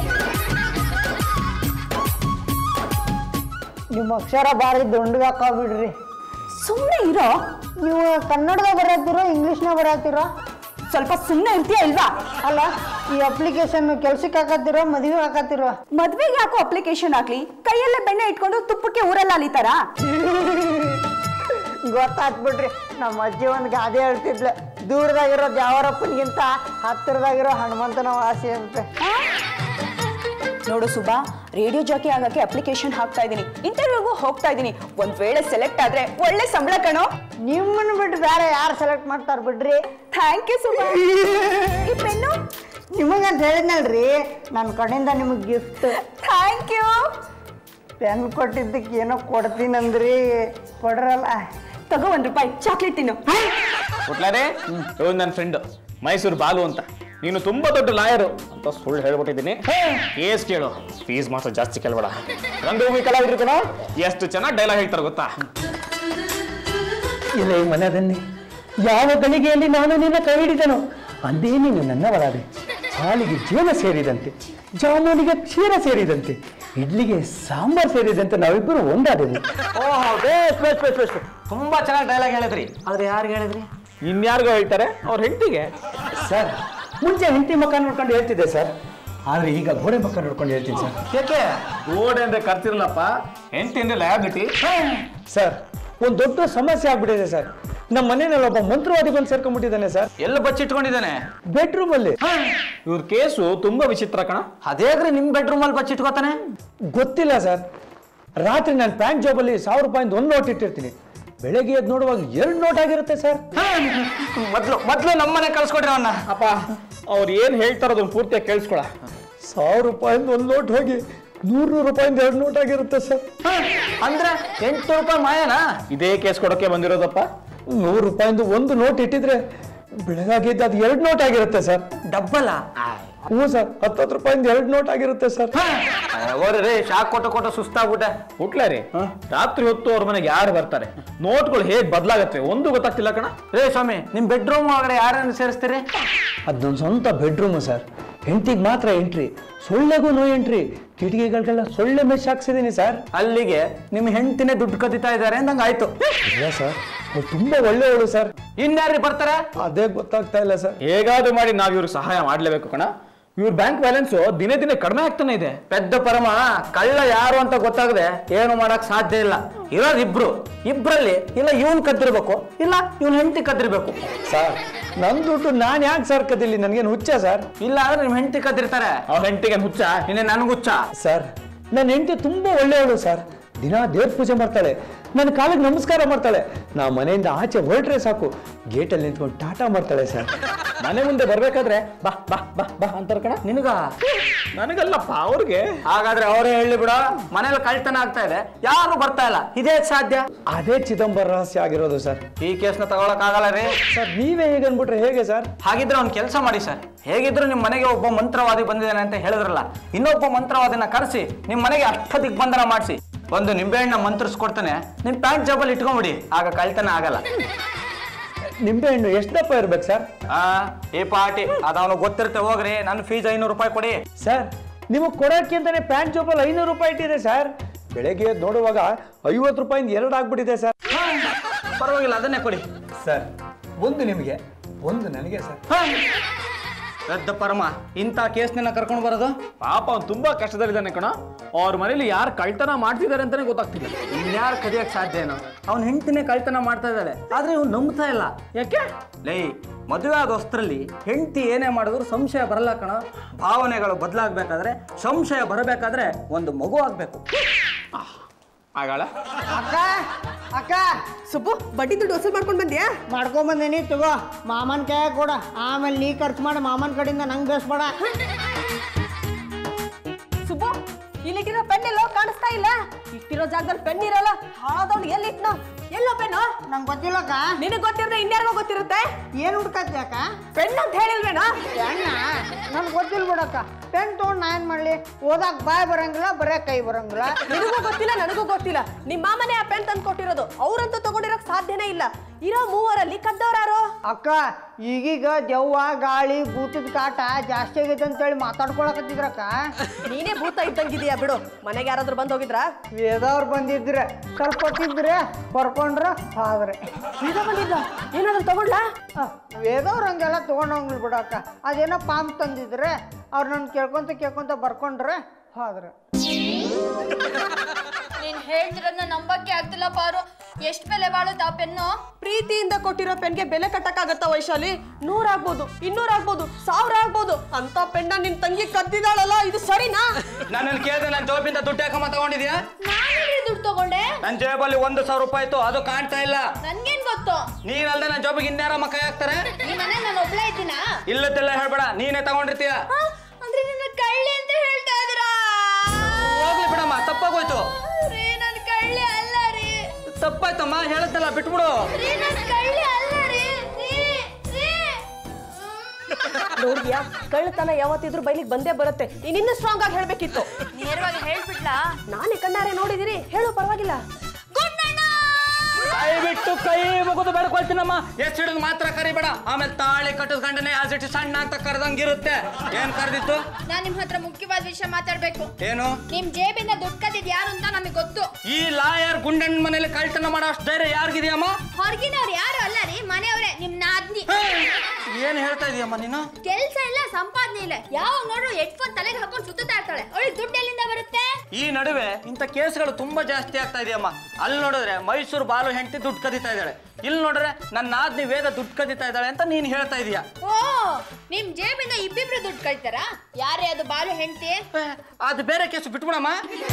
ನಿಮ್ಮ ಅಕ್ಷರ ಭಾರಿ ದುಂಡ್ಗಾಕಾಗ್ಬಿಡ್ರಿ ಸುಮ್ಮನೆ ಇರೋ ನೀವು ಕನ್ನಡದಾಗ ಬರತ್ತೀರೋ ಇಂಗ್ಲೀಷ್ನಾಗ ಬರತ್ತೀರೋ ಸ್ವಲ್ಪ ಸುಮ್ಮನೆ ಇರ್ತೀಯ ಇಲ್ವಾ ಅಲ್ಲ ಈ ಅಪ್ಲಿಕೇಶನ್ ಕೆಲ್ಸಕ್ಕೆ ಹಾಕತ್ತೀರೋ ಮದುವೆ ಹಾಕತ್ತೀರೋ ಮದ್ವೆಗೆ ಯಾಕೋ ಅಪ್ಲಿಕೇಶನ್ ಹಾಕ್ಲಿ ಕೈಯಲ್ಲೇ ಬೆಣ್ಣೆ ಇಟ್ಕೊಂಡು ತುಪ್ಪಕ್ಕೆ ಊರೆಲ್ಲ ಅಲಿತಾರ ಗೊತ್ತಾತ್ ಬಿಡ್ರಿ ನಮ್ಮ ಅಜ್ಜಿ ಒಂದು ಗಾದೆ ಹೇಳ್ತಿದ್ಲೆ ದೂರದಾಗಿರೋ ದ್ಯಾವರಪ್ಪನಿಗಿಂತ ಹತ್ತಿರದಾಗಿರೋ ಹನುಮಂತನ ವಾಸಿ ಅಂತ ನೋಡು ಸುಬಾ ರೇಡಿಯೋ ಜಾಕಿ ಆಗಕ್ಕೆ ಅಪ್ಲಿಕೇಶನ್ ಹಾಕ್ತಾ ಇದೀನಿ ಇಂಟರ್ವ್ಯೂಗೂ ಹೋಗ್ತಾ ಇದೀನಿ ಒಂದ್ ವೇಳೆ ಸೆಲೆಕ್ಟ್ ಆದ್ರೆ ಒಳ್ಳೆ ಸಂಬಳ ಕಣೋ ನಿಮ್ಮನ್ನ ಬಿಟ್ಟು ಬೇರೆ ಯಾರು ಸೆಲೆಕ್ಟ್ ಮಾಡ್ತಾರ ಬಿಡ್ರಿ ಥ್ಯಾಂಕ್ ಯು ಸುಬಾ ಈ ಪೆನ್ನು ನಿಮಗಂತ ಹೇಳಿದ್ನಲ್ರಿ ನನ್ನ ಕಡೆಯಿಂದ ನಿಮಗೆ ಗಿಫ್ಟ್ ಥ್ಯಾಂಕ್ ಯು ಪೆನ್ ಕೊಟ್ಟಿದ್ದಕ್ಕೆ ಏನೋ ಕೊಡ್ತೀನಂದ್ರಿ ಕೊಡ್ರಲ್ಲ ತಗೋ ಒಂದ್ ರೂಪಾಯಿ ಚಾಕ್ಲೇಟ್ ತಿನ್ನು ಕೊಟ್ಲಾರೆ ಇವನು ನನ್ನ ಫ್ರೆಂಡ್ ಮೈಸೂರು ಬಾಲು ಅಂತ ನೀನು ತುಂಬಾ ದೊಡ್ಡ ಲಾಯರು ಅಂತ ಸುಳ್ಳು ಹೇಳ್ಬಿಟ್ಟಿದ್ದೀನಿ ಕೇಸ್ ಕೇಳು ಫೀಸ್ ಮಾತ್ರ ಜಾಸ್ತಿ ಕೇಳ್ಬೇಡ ರಂಗಭೂಮಿ ಕಲಾವಿದ್ರು ಕಣ ಎಷ್ಟು ಚೆನ್ನಾಗಿ ಡೈಲಾಗ್ ಹೇಳ್ತಾರೆ ಗೊತ್ತಾ ಇಲ್ಲ ಈ ಮನದನ್ನೇ ಯಾವ ಗಳಿಗೆಯಲ್ಲಿ ನಾನು ನಿನ್ನ ಕೈ ಹಿಡಿದನು ಅಂದೇ ನೀನು ನನ್ನವರಾದೆ ಹಾಲಿಗೆ ಜೀವನ ಸೇರಿದಂತೆ ಜಾಮೂನಿಗೆ ಕ್ಷೀರ ಸೇರಿದಂತೆ ಇಡ್ಲಿಗೆ ಸಾಂಬಾರ್ ಸೇರಿದಂತೆ ನಾವಿಬ್ಬರು ಒಂದಾದೆವು ಓಹೋ ಬೇಸ್ ಬೇಸ್ ಬೇಸ್ ಬೇಸ್ ತುಂಬಾ ಚೆನ್ನಾಗಿ ಡೈಲಾಗ್ ಹೇಳಿದ್ರಿ ಆದ್ರೆ ಯಾರಿಗೆ ಹೇಳಿದ್ರಿ ಇನ್ಯಾರಿಗೋ ಹೇಳ್ತಾರೆ ಅವ್ರ ಹೆಂಡತಿಗೆ ಸರ್ ಮುಂಚೆ ಹೆಂಡತಿ ಮಕ್ಕ ನೋಡ್ಕೊಂಡು ಹೇಳ್ತಿದ್ದೆ ಸರ್ ಆದ್ರೆ ಈಗ ಗೋಡೆ ಮಕ್ಕ ನೋಡ್ಕೊಂಡು ಹೇಳ್ತೀನಿ ಸರ್ ಯಾಕೆ ಗೋಡೆ ಅಂದ್ರೆ ಕರ್ತಿರಲ್ಲಪ್ಪ ಹೆಂಡತಿ ಅಂದ್ರೆ ಲಯಾಬಿಲಿಟಿ ಸರ್ ಒಂದು ದೊಡ್ಡ ಸಮಸ್ಯೆ ಆಗ್ಬಿಟ್ಟಿದೆ ಸರ್ ನಮ್ಮ ಮನೆಯಲ್ಲಿ ಒಬ್ಬ ಮಂತ್ರವಾದಿ ಬಂದು ಸೇರ್ಕೊಂಡ್ಬಿಟ್ಟಿದ್ದಾನೆ ಸರ್ ಎಲ್ಲ ಬಚ್ಚಿಟ್ಕೊಂಡಿದ್ದಾನೆ ಬೆಡ್ರೂಮ್ ಅಲ್ಲಿ ಇವ್ರ ಕೇಸು ತುಂಬಾ ವಿಚಿತ್ರ ಕಣ ಅದೇಗ್ರಿ ನಿಮ್ ಬೆಡ್ರೂಮ್ ಅಲ್ಲಿ ಬಚ್ಚಿಟ್ಕೋತಾನೆ ಗೊತ್ತಿಲ್ಲ ಸರ್ ರಾತ್ರಿ ನಾನು ಪ್ಯಾಂಟ್ ಜಾಬಲ್ಲಿ ಸಾವಿರ ರೂಪಾಯಿಂದ ಒಂದು ನೋಟ್ ಇಟ್ಟಿರ್ತೀನಿ ಬೆಳಗ್ಗೆ ಎದ್ದು ನೋಡುವಾಗ ಎರಡು ನೋಟ್ ಆಗಿರುತ್ತೆ ಸರ್ ಮೊದ್ಲು ಮೊದ್ಲು ನಮ್ಮನೆ ಕಳ್ಸ್ಕೊಡ್ರಿ ಅವನ್ನ ಅಪ್ಪ ಅವ್ರು ಏನ್ ಹೇಳ್ತಾರೋ ಅದನ್ನ ಪೂರ್ತಿಯಾಗಿ ಕೇಳಿಸ್ಕೊಳ ಸಾವಿರ ರೂಪಾಯಿಂದ ಒಂದು ನೋಟ್ ಹೋಗಿ ನೂರು ನೂರು ರೂಪಾಯಿಂದ ಎರಡು ನೋಟ್ ಆಗಿರುತ್ತೆ ಸರ್ ಅಂದ್ರೆ ಎಂಟು ರೂಪಾಯಿ ಮಾಯನಾ ಇದೇ ಕೇಸ್ ಕೊಡೋಕೆ ಬಂದಿರೋದಪ್ಪ ನೂರು ರೂಪಾಯಿಂದ ಒಂದು ನೋಟ್ ಇಟ್ಟಿದ್ರೆ ಬೆಳಗಾಗಿದ್ದು ಅದು ಎರಡು ನೋಟ್ ಆಗಿರುತ್ತೆ ಸರ್ ಡಬ್ಬಲ್ಲ ಹ್ಞೂ ಸರ್ ಹತ್ತತ್ತು ರೂಪಾಯಿಂದ ಎರಡು ನೋಟ್ ಆಗಿರುತ್ತೆ ಸರ್ ಓರಿ ಶಾಕ್ ಕೊಟ್ಟು ಕೊಟ್ಟು ಸುಸ್ತಾಗ್ಬಿಟ್ಟೆ ಹುಟ್ಲಾರಿ ರಾತ್ರಿ ಹೊತ್ತು ಅವ್ರ ಮನೆಗೆ ಯಾರು ಬರ್ತಾರೆ ನೋಟ್ಗಳು ಹೇಗ್ ಬದಲಾಗತ್ತೆ ಒಂದು ಗೊತ್ತಾಗ್ತಿಲ್ಲ ಕಣ ರೇ ಸ್ವಾಮಿ ನಿಮ್ ಬೆಡ್ರೂಮ್ ಒಳಗಡೆ ಯಾರನ್ನು ಸೇರಿಸ್ತೀರಿ ಅದು ನನ್ನ ಸ್ವಂತ ಬೆಡ್ರೂಮು ಸರ್ ಹೆಂಡತಿಗೆ ಮಾತ್ರ ಎಂಟ್ರಿ ಸೊಳ್ಳೆಗೂ ನೋ ಎಂಟ್ರಿ ಕಿಟಕಿಗಳಿಗೆಲ್ಲ ಸೊಳ್ಳೆ ಮೆಶ್ ಹಾಕ್ಸಿದ್ದೀನಿ ಸರ್ ಅಲ್ಲಿಗೆ ನಿಮ್ ಹೆಂಡ್ತಿನೇ ದುಡ್ಡು ಕದಿತಾ ಇದ್ದಾರೆ ಅಂದಂಗ ಆಯ್ತು ಇಲ್ಲ ಸರ್ ಅವ್ರು ತುಂಬಾ ಒಳ್ಳೆಯವಳು ಸರ್ ಇನ್ಯಾರು ಬರ್ತಾರೆ ಅದೇ ಗೊತ್ತಾಗ್ತಾ ಇಲ್ಲ ಸರ್ ಹೇಗಾದ್ರೂ ಮಾಡಿ ನಾವ್ ಇವ್ರಿಗೆ ಸಹಾಯ ಮಾಡ್ಲೇಬೇಕು ಕಣ ಇವ್ರ ಬ್ಯಾಂಕ್ ಬ್ಯಾಲೆನ್ಸ್ ದಿನೇ ದಿನೇ ಕಡಿಮೆ ಆಗ್ತಾನೆ ಇದೆ ಪೆದ್ದ ಪರಮ ಕಳ್ಳ ಯಾರು ಅಂತ ಗೊತ್ತಾಗದೆ ಏನು ಮಾಡಕ್ ಸಾಧ್ಯ ಇಲ್ಲ ಇರೋದು ಇಬ್ರು ಇಬ್ರಲ್ಲಿ ಇಲ್ಲ ಇವನ್ ಕದ್ದಿರ್ಬೇಕು ಇಲ್ಲ ಇವನ್ ಹೆಂಡತಿ ಕದ್ದಿರ್ಬೇಕು ಸರ್ ನನ್ನ ದುಡ್ಡು ನಾನು ಯಾಕೆ ಸರ್ ಕದಿಲಿ ನನಗೇನು ಹುಚ್ಚ ಸರ್ ಇಲ್ಲ ಅಂದ್ರೆ ನಿಮ್ ಹೆಂಡತಿ ಕದ್ದಿರ್ತಾರೆ ಅವ್ರ ಹೆಂಡತಿಗೆ ಹುಚ್ಚ ಇನ್ನೇ ನನ್ಗುಚ್ಚ ಸರ್ ನನ್ನ ಹೆಂಡತಿ ತುಂಬಾ ಒಳ್ಳೆಯವಳು ಸರ್ ದಿನ ದೇವ್ರ ಪೂಜೆ ಮಾಡ್ತಾಳೆ ನನ್ನ ಕಾಲಿಗೆ ನಮಸ್ಕಾರ ಮಾಡ್ತಾಳೆ ನಾ ಮನೆಯಿಂದ ಆಚೆ ಹೊರಟ್ರೆ ಸಾಕು ಗೇಟಲ್ಲಿ ನಿಂತ್ಕೊಂಡು ಟಾಟಾ ಮಾಡ್ತಾಳೆ ಸರ್ ಮನೆ ಮುಂದೆ ಬರ್ಬೇಕಾದ್ರೆ ಬಾ ಬಾ ಬಾ ಬಾ ಅಂತಾರ ಕಣ ನಿನಗ ನನಗಲ್ಲಪ್ಪ ಅವ್ರಿಗೆ ಹಾಗಾದ್ರೆ ಅವರೇ ಹೇಳಿ ಬಿಡ ಮನೇಲಿ ಕಳ್ತನ ಆಗ್ತಾ ಇದೆ ಯಾರು ಬರ್ತಾ ಇಲ್ಲ ಇದೇ ಸಾಧ್ಯ ಅದೇ ಚಿದಂಬರ ರಹಸ್ಯ ಆಗಿರೋದು ಸರ್ ಈ ಕೇಸ್ನ ತಗೊಳಕ್ ಆಗಲ್ಲ ರೀ ಸರ್ ನೀವೇ ಹೇಗೆ ಅನ್ಬಿಟ್ರೆ ಹೇಗೆ ಸರ್ ಹಾಗಿದ್ರೆ ಒಂದು ಕೆಲಸ ಮಾಡಿ ಸರ್ ಹೇಗಿದ್ರು ನಿಮ್ಮ ಮನೆಗೆ ಒಬ್ಬ ಮಂತ್ರವಾದಿ ಬಂದಿದ್ದಾನೆ ಅಂತ ಹೇಳಿದ್ರಲ್ಲ ಇನ್ನೊಬ್ಬ ಮಂತ್ರವಾದಿನ ಕರೆಸಿ ನಿಮ್ಮ ಮನೆಗೆ ಅಷ್ಟ ದಿಗ್ಬಂಧನ ಮಾಡಿಸಿ ಒಂದು ನಿಂಬೆಹಣ್ಣ ಮಂತ್ರಿಸ್ಕೊಡ್ತಾನೆ ನಿಮ್ ಪ್ಯಾಂಟ್ ಜಾಬಲ್ಲಿ ಇಟ್ಕೊಂಬಿಡಿ ಆಗ ಕಳ್ತನ ಆಗಲ್ಲ ನಿಂಬೆಹಣ್ಣು ಎಷ್ಟು ದಪ್ಪ ಇರ್ಬೇಕು ಸರ್ ಆ ಈ ಪಾರ್ಟಿ ಅದವನು ಗೊತ್ತಿರುತ್ತೆ ಹೋಗ್ರಿ ನನ್ನ ಫೀಸ್ ಐನೂರು ರೂಪಾಯಿ ಕೊಡಿ ಸರ್ ನಿಮಗೆ ಕೊಡೋಕ್ಕಿಂತಾನೆ ಪ್ಯಾಂಟ್ ಜೋಬಲ್ಲಿ ಐನೂರು ರೂಪಾಯಿ ಇಟ್ಟಿದೆ ಸರ್ ಬೆಳಗ್ಗೆ ಎದ್ದು ನೋಡುವಾಗ ಐವತ್ತು ರೂಪಾಯಿಂದ ಎರಡು ಆಗ್ಬಿಟ್ಟಿದೆ ಸರ್ ಪರವಾಗಿಲ್ಲ ಅದನ್ನೇ ಕೊಡಿ ಸರ್ ಒಂದು ನಿಮಗೆ ಒಂದು ನನಗೆ ಸರ್ ರದ್ದ ಪರಮ ಇಂಥ ಕೇಸ್ನೆಲ್ಲ ಕರ್ಕೊಂಡು ಬರೋದು ಪಾಪ ಅವ್ನು ತುಂಬಾ ಕಷ್ಟದಲ್ಲಿದ್ದಾನೆ ಕಣ ಅವ್ರ ಮನೇಲಿ ಯಾರು ಕಳ್ತನ ಮಾಡ್ತಿದ್ದಾರೆ ಅಂತಾನೆ ಗೊತ್ತಾಗ್ತಿಲ್ಲ ಇನ್ಯಾರು ಕದಿಯಕ್ಕೆ ಸಾಧ್ಯ ಏನೋ ಅವ್ನ ಹೆಂಡತಿನೇ ಕಳ್ತನ ಮಾಡ್ತಾ ಇದ್ದಾಳೆ ಆದ್ರೆ ಇವ್ನು ನಂಬ್ತಾ ಇಲ್ಲ ಯಾಕೆ ಲೈ ಮದುವೆ ಆದ ಹೊಸ್ತರಲ್ಲಿ ಹೆಂಡತಿ ಏನೇ ಮಾಡಿದ್ರು ಸಂಶಯ ಬರಲ್ಲ ಕಣ ಭಾವನೆಗಳು ಬದಲಾಗಬೇಕಾದ್ರೆ ಸಂಶಯ ಬರಬೇಕಾದ್ರೆ ಒಂದು ಮಗು ಆಗ್ಬೇಕು ಆಗಳ ಅಕ್ಕ ಅಕ್ಕ ಸುಬ್ಬು ಬಡ್ಡಿ ದುಡ್ಡು ವಸೂಲ್ ಮಾಡ್ಕೊಂಡ್ ಬಂದ್ಯಾ ಮಾಡ್ಕೊಂಬಂದೇನಿ ತಗೋ ಮಾಮನ ಕೈಯಾಗ ಕೊಡ ಆಮೇಲೆ ನೀ ಖರ್ಚು ಮಾಡಿ ಮಾಮನ ಕಡೆಯಿಂದ ನಂಗೆ ಬೇಸ್ಬೇಡ ಸುಬ್ಬು ಇಲ್ಲಿಗಿರೋ ಪೆನ್ ಎಲ್ಲೋ ಕಾಣಿಸ್ತಾ ಇಲ್ಲ ಇಟ್ಟಿರೋ ಜಾಗದಲ್ಲಿ ಪೆನ್ ಇರಲ್ಲ ಹಾಳಾದವ್ನು ಎಲ್ಲಿಟ್ನ ಎಲ್ಲೋ ಪೆನ್ನು ನಂಗೆ ಗೊತ್ತಿಲ್ಲಕ್ಕ ನಿನಗ್ ಗೊತ್ತಿರದೆ ಇನ್ಯಾರಿಗೋ ಗೊತ್ತಿರುತ್ತೆ ಏನು ಹುಡ್ಕತ್ತಿ ಅಕ್ಕ ಪೆನ್ ಅಂತ ಹೇಳಿಲ್ವೇನಾ ಅಣ್ಣ ನನ್ಗೆ ಗೊತ್ತಿಲ್ಲ ಬಿಡಕ್ಕ ಪೆನ್ ತೊಗೊಂಡು ನಾ ಏನು ಮಾಡಲಿ ಓದಾಕ್ ಬಾಯ್ ಬರಂಗಿಲ್ಲ ಬರೇ ಕೈ ಬರಂಗಿಲ್ಲ ನಿನಗೂ ಗೊತ್ತಿಲ್ಲ ನನಗೂ ಗೊತ್ತಿಲ್ಲ ನಿಮ್ಮ ಮಾಮನೇ ಆ ಪೆನ್ ತಂದು ಕೊಟ್ಟಿರೋದು ಅವ್ರಂತೂ ತಗೊಂಡಿರಕ್ ಸಾಧ್ಯನೇ ಇಲ್ಲ ಇರೋ ಮೂವರಲ್ಲಿ ಕದ್ದವ್ರಾರು ಅಕ್ಕ ಈಗೀಗ ದೆವ್ವ ಗಾಳಿ ಭೂತದ ಕಾಟ ಜಾಸ್ತಿ ಆಗೈತೆ ಅಂತೇಳಿ ಮಾತಾಡ್ಕೊಳಕತ್ತಿದ್ರಕ್ಕ ನೀನೇ ಭೂತ ಇದ್ದಂಗಿದೀಯಾ ಬಿಡು ಮನೆಗೆ ಯಾರಾದ್ರೂ ಬಂದ್ ಹೋಗಿದ್ರಾ ವೇದವ್ರು ಬಂದಿದ್ರೆ ಸ್ವಲ್ಪ ಹೊತ್ತಿದ್ರೆ ಬರ್ಕೊಂಡ್ರ ಹಾದ್ರೆ ಈಗ ಬಂದಿದ್ದ ಏನಾದ್ರು ತಗೊಂಡ್ಲಾ ವೇದವ್ರು ಹಂಗೆಲ್ಲ ತೊಗೊಂಡೋಗ್ಲಿ ಬಿಡಕ್ಕ ಅದೇನೋ ಪಾಂಪ್ ತಂದಿದ್ರೆ ಅವ್ರು ನನ್ನ ಕೇಳ್ಕೊಂತ ಕೇಳ್ಕೊಂತ ಬರ್ಕೊಂಡ್ರೆ ಹೋದ್ರೆ ನೀನ್ ಹೇಳ್ತಿರೋದ್ನ ನಂಬಕ್ಕೆ ಆಗ್ತಿಲ್ಲ ಪಾರು ಎಷ್ಟ್ ಬೆಲೆ ಬಾಳುತ್ತಾ ಪೆನ್ನು ಪ್ರೀತಿಯಿಂದ ಕೊಟ್ಟಿರೋ ಪೆನ್ಗೆ ಬೆಲೆ ಕಟ್ಟಕ್ಕಾಗತ್ತಾ ವೈಶಾಲಿ ನೂರ್ ಆಗ್ಬೋದು ಇನ್ನೂರ್ ಆಗ್ಬೋದು ಸಾವಿರ ಆಗ್ಬೋದು ಅಂತ ಪೆನ್ನ ನಿನ್ ತಂಗಿ ಕದ್ದಿದಾಳಲ್ಲ ಇದು ಸರಿನಾ ನನ್ನನ್ನು ಕೇಳಿದ್ರೆ ನನ್ನ ಜೋಬಿಂದ ದುಡ್ಡು ಯಾಕಮ್ಮ ತಗೊಂಡಿದ್ಯಾ ನಾನೇ ದುಡ್ಡು ತಗೊಂಡೆ ನನ್ನ ಜೇಬಲ್ಲಿ ಒಂದು ಸಾವಿರ ರೂಪಾಯಿ ಇತ್ತು ಅದು ಕಾಣ್ತಾ ಇಲ್ಲ ನನ್ಗೇನ್ ಗೊತ್ತು ನೀನಲ್ದೆ ನನ್ನ ಜೋಬಿಗೆ ಇನ್ಯಾರಮ್ಮ ಕೈ ಹಾಕ್ತಾರೆ ಈ ಮನೆ ನಾನು ಒಬ್ಳೇ ಇದ್ದೀನಾ ಇಲ್ಲದೆಲ್ಲ ಹೇಳ್ಬೇಡ ನೀನೇ ತಗೊಂಡಿರ್ತೀಯ ಹ? ಅಂದ್ರೆ ನನ್ನ ಕಳ್ಳಿ ಅಂತ ಹೇಳ್ತಾ ಇದೀರಾ ಹೋಗ್ಲಿ ಬಿಡಮ್ಮ ತಪ್ಪಾಗೋಯ್ತು ರೀ ನನ್ ಕಳ್ಳಿ ಅಲ್ಲ ರೀ ತಪ್ಪಾಯ್ತಮ್ಮ ಹೇಳತ್ತಲ್ಲ ಬಿಟ್ಬಿಡು ರೀ ನನ್ ಕಳ್ಳಿ ಅಲ್ಲ ರೀ ರೀ ರೀ ನೋಡ್ದ್ಯಾ ಕಳ್ಳತನ ಯಾವತ್ತಿದ್ರು ಬೈಲಿಗೆ ಬಂದೇ ಬರುತ್ತೆ ನೀನ್ ಇನ್ನೂ ಸ್ಟ್ರಾಂಗ್ ಆಗಿ ಹೇಳ್ಬೇಕಿತ್ತು ನೇರವಾಗಿ ಹೇಳ್ಬಿಡ್ಲಾ ನಾನೇ ಕಣ್ಣಾರೆ ನೋಡಿದಿರಿ ಹೇಳು ಪರವಾಗಿಲ್ಲ ಕೈ ಬಿಟ್ಟು ಕೈ ಮುಗಿದು ಬೇಡ್ಕೊಳ್ತೀನಮ್ಮ ಎಷ್ಟು ಹಿಡಿದು ಮಾತ್ರ ಕರಿಬೇಡ ಆಮೇಲೆ ತಾಳಿ ಕಟ್ಟದ ಗಂಡನೆ ಆಸ್ ಇಟ್ ಸಣ್ಣ ಅಂತ ಕರೆದಂಗಿರುತ್ತೆ ಏನ್ ಕರೆದಿತ್ತು ನಾನ್ ನಿಮ್ ಹತ್ರ ಮುಖ್ಯವಾದ ವಿಷಯ ಮಾತಾಡ್ಬೇಕು ಏನು ನಿಮ್ ಜೇಬಿಂದ ದುಡ್ಡು ಕದ್ದಿದ್ ಯಾರು ಅಂತ ನಮಗೆ ಗೊತ್ತು ಈ ಲಾಯರ್ ಗುಂಡನ್ ಮನೇಲಿ ಕಳ್ತನ ಮಾಡೋ ಅಷ್ಟು ಧೈರ್ಯ ಯಾರಿಗಿದೆಯಮ್ಮ ಹೊರಗಿನವ್ರು ಯಾರು ಅಲ್ಲ ರೀ ಮನೆಯವ್ರೆ ನಿಮ್ ನಾದ್ನಿ ಏನ್ ಹೇಳ್ತಾ ಇದೀಯಮ್ಮ ನೀನು ಕೆಲ್ಸ ಇಲ್ಲ ಸಂಪಾದನೆ ಇಲ್ಲ ಯಾವಾಗ ನೋಡ್ರು ಹೆಡ್ಫೋನ್ ತಲೆಗೆ ಹಾಕೊಂಡು ಸುತ್ತಾ ಇರ್ತಾಳೆ ಅವಳಿಗೆ ದುಡ್ಡು ಎಲ್ಲಿಂದ ಬರುತ್ತೆ ಈ ನಡುವೆ ಇಂಥ ಕೇಸ್ಗಳು ತುಂಬಾ ಜಾಸ್ತಿ ಆಗ್ತಾ ಇದೆಯಮ್ಮ ಅಲ್ಲಿ ನೋಡಿದ್ರೆ ಮೈಸೂರು ಬಾಲು ಹೆಂಡತಿ ದುಡ್ಡು ಕದೀತಾ ಇದ್ದಾಳೆ ಇಲ್ಲಿ ನೋಡಿದ್ರೆ ನನ್ನ ನಾದ್ನಿ ವೇದ ದುಡ್ಡು ಕದೀತಾ ಇದ್ದಾಳೆ ಅಂತ ನೀನ್ ಹೇಳ್ತಾ ಇದೀಯ ಓ ನಿಮ್ ಜೇಬಿಂದ ಇಬ್ಬಿಬ್ರು ದುಡ್ಡು ಕಳ್ತಾರ ಯಾರೇ ಅದು ಬಾಲು ಹೆಂಡತಿ ಅದು ಬೇರೆ ಕೇಸು ಬಿಟ್ಬಿಡಮ್ಮ